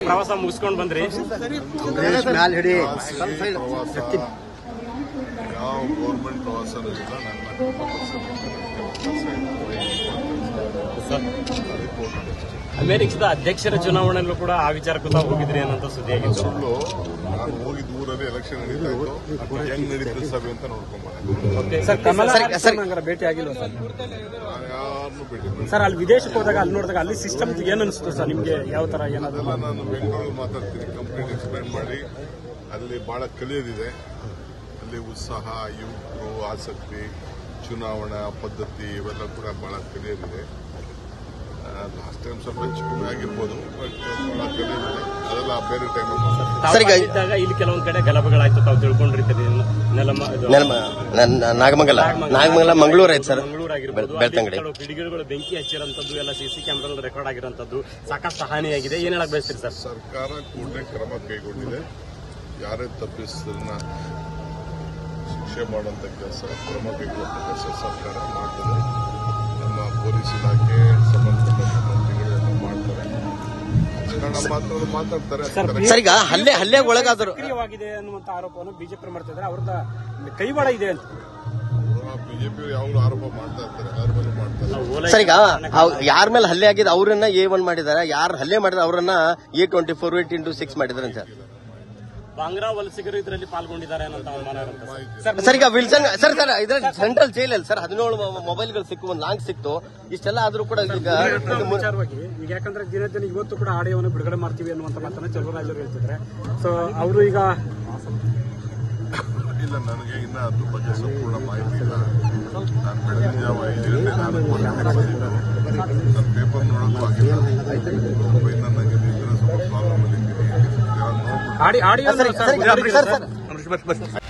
ಪ್ರವಾಸ ಮುಗಿಸ್ಕೊಂಡ್ ಬಂದ್ರಿ ಮ್ಯಾಲ ಹಿಡಿ ಪ್ರವಾಸ ಯಾವ ಗೌರ್ಮೆಂಟ್ ಪ್ರವಾಸನೂ ಇಲ್ಲ ನನ್ನ ಅಮೆರಿಕದ ಅಧ್ಯಕ್ಷರ ಚುನಾವಣೆಯಲ್ಲೂ ಕೂಡ ಆ ವಿಚಾರಕ್ಕೂ ತಾವು ಹೋಗಿದ್ರಿ ಅನ್ನೋಂಥ ಸುದ್ದಿ ಆಗಿತ್ತು ಸುಳ್ಳು ನಾನು ಹೋಗಿದ್ದ ಊರಲ್ಲಿ ಎಲೆಕ್ಷನ್ ನಡೀತಾ ಇತ್ತು ಹೆಂಗ್ ನಡೀತದೆ ಸಭೆ ಅಂತ ನೋಡ್ಕೊಂಬ ಸರ್ ಕಮಲ ಸರ್, ಸರ್. ಹಂಗಾರೆ ಭೇಟಿ ಆಗಿಲ್ವಾ ಸರ್ ನಾನು ಯಾರನ್ನೂ ಭೇಟಿ ಮಾಡಿಲ್ಲ. ಸರ್ ಅಲ್ಲಿ ವಿದೇಶಕ್ಕೆ ಹೋದಾಗ ಅಲ್ಲಿ ನೋಡಿದಾಗ ಅಲ್ಲಿ ಸಿಸ್ಟಮ್ ಏನ್ ಅನಿಸ್ತು ಸರ್ ನಿಮ್ಗೆ ಯಾವ ತರ ಏನಾದ್ರು ಅದೆಲ್ಲ ನಾನು ಬೆಂಗಳೂರಲ್ಲಿ ಮಾತಾಡ್ತೀನಿ ಕಂಪ್ಲೀಟ್ ಎಕ್ಸ್ಪ್ಲೈನ್ ಮಾಡಿ ಅಲ್ಲಿ ಬಹಳ ಕಲಿಯೋದಿದೆ ಅಲ್ಲಿ ಉತ್ಸಾಹ ಯುವಕರು ಆಸಕ್ತಿ ಚುನಾವಣಾ ಪದ್ಧತಿ ಇವೆಲ್ಲ ಕೂಡ ಬಹಳ ಕಲಿಯೋದಿದೆ ಲಾಸ್ಟ್ ಟೈಮ್ ಸ್ವಲ್ಪ ಹೆಚ್ಚು ಕಮ್ಮಿ ಆಗಿರ್ಬೋದು ಬಟ್ ಬಹಳ ಕಲಿಯೋದಿದೆ ಅದೆಲ್ಲ ಬೇರೆ ಟೈಮಲ್ಲಿ ಮಾತಾಡ್ತೀನಿ ತಾವು ಸರ್, ಈಗ- ಇದ್ದಾಗ ಇಲ್ಲಿ ಕೆಲವೊಂದ್ ಕಡೆ ಗಲಭೆಗಳಾಯ್ತು ತಾವು ತಿಳ್ಕೊಂಡಿರ್ತೀರಿ ನೆಲಮ ಇದು- ನೆಲಮ ನನ್ನ ನಾಗಮಂಗಲ ನಾಗಮಂಗಲ ಮಂಗಳೂರು ಐತೆ ಸರ್ ಮಂಗಳೂರು ಆಗಿರ್ಬೋದು ಬೆಳ್- ಬೆಳ್ತಂಗಡಿ ಅಲ್ಲಿ ಕೆಲವು ಕಿಡಿಗೇಡಿಗಳು ಬೆಂಕಿ ಹಚ್ಚಿರೋಂಥದ್ದು ಎಲ್ಲ ಸಿಸಿ ಕ್ಯಾಮ್ರಾದಲ್ಲಿ ರೆಕಾರ್ಡ್ ಆಗಿರೋಂಥದ್ದು ಸಾಕಷ್ಟು ಹಾನಿಯಾಗಿದೆ ಏನ್ ಹೇಳಕ್ ಬಯಸ್ತೀರಿ ಸರ್ ಸರ್ಕಾರ ಕೂಡಲೇ ಕ್ರಮ ಕೈಗೊಂಡಿದೆ ಯಾರೇ ತಪ್ಪಿಸೋದನ್ನ ಶಿಕ್ಷೆ ಮಾಡುವಂತ ಕೆಲಸ ಕ್ರಮ ಕೈಗೊಳ್ಳುವಂತ ಕೆಲಸ ಸರ್ಕಾರ ಮಾಡ್ತದೆ ನಮ್ಮ ಪೊಲೀಸ್ ಇಲಾಖೆ ಸಂಬಂಧಪಟ್ಟ ಮಂತ್ರಿಗಳೆಲ್ಲ ಮಾಡ್ತಾರೆ ಕಾರಣ ಮಾತಾಡೋದು ಮಾತಾಡ್ತಾರೆ correct. ಸರ್ ಈಗ ಹಲ್ಲೆ ಹಲ್ಲೆ ಒಳಗಾದರು ಸಕ್ರಿಯವಾಗಿದೆ ಅನ್ನುವಂತ ಆರೋಪವನ್ನು ಬಿಜೆಪಿ ಮಾಡ್ತಿದ್ದಾರೆ ಅವ್ರದ ಕೈವಾಡ ಇದೆ ಅಂತ ಬಿಜೆಪಿ ಯಾವಾಗಲೂ ಆರೋಪ ಮಾಡ್ತಾ ಇರ್ತಾರೆ ಎಲ್ಲರ ಮೇಲೂ ಮಾಡ್ತಾರೆ ಸರ್ ಈಗ ಯಾರ ಮೇಲೆ ಹಲ್ಲೆ ಆಗಿದೆ ಅವರನ್ನ ಎ ಒನ್ ಮಾಡಿದಾರೆ ಯಾರು ಹಲ್ಲೆ ಮಾಡಿದ್ರೆ ಅವರನ್ನ A twenty four eight into six ಮಾಡಿದಾರೆ ಅಂತ ಬಾಂಗ್ರಾ ವಲಸಿಗರು ಇದರಲ್ಲಿ ಪಾಲ್ಗೊಂಡಿದ್ದಾರೆ ಅನ್ನೋ ಅನುಮಾನ ಇರುತ್ತೆ ಸರ್. ಸರ್ ಈಗ ವಿಲ್ಸನ್ ಸರ್ ಸರ್ ಇದ್ರ ಸೆಂಟ್ರಲ್ ಜೈಲ್ ಅಲ್ಲಿ ಸರ್ ಹದಿನೇಳು ಮೊಬೈಲ್ಗಳು ಸಿಕ್ಕು ಒಂದು ಲಾಂಗ್ ಸಿಕ್ತು ಇಷ್ಟೆಲ್ಲ ಆದ್ರೂ ಕೂಡ ಈಗ ಇದು ಮು- ವಿಚಾರವಾಗಿ ಈಗ ಯಾಕಂದ್ರೆ ದಿನ ದಿನ ಇವತ್ತು ಕೂಡ ಆಡಿಯೋವನ್ನು ಬಿಡುಗಡೆ ಮಾಡ್ತೀವಿ ಅನ್ನುವಂತ ಮಾತನ್ನ ಚಲುವರಾಜರು ಹೇಳ್ತಿದ್ದಾರೆ ಸೊ ಅವರು ಈಗ ಇಲ್ಲ ನನಗೆ ಇನ್ನ ಅದ್ರ ಬಗ್ಗೆ ಸಂಪೂರ್ಣ ಮಾಹಿತಿ ಇಲ್ಲ ನಾನು ಬೆಳಗಿನ ಜಾವ ಐದರಿಂದ ನಾಲ್ಕು ಬಂದಿದ್ದು ನಾನು ಪೇಪರ್ ನೋಡೋದು ಆಗಿಲ್ಲ ಇನ್ನು ನನಗೆ ನಿದ್ರೆ ಸ್ವಲ್ಪ ಪ್ರಾಬ್ಲಮ್ ಅಲ್ಲಿ ಇದ್ದೀನಿ. ಯಾರು ನೋಡ್ಬಿಟ್ಟು ಆಡಿ audio sir sir sir sir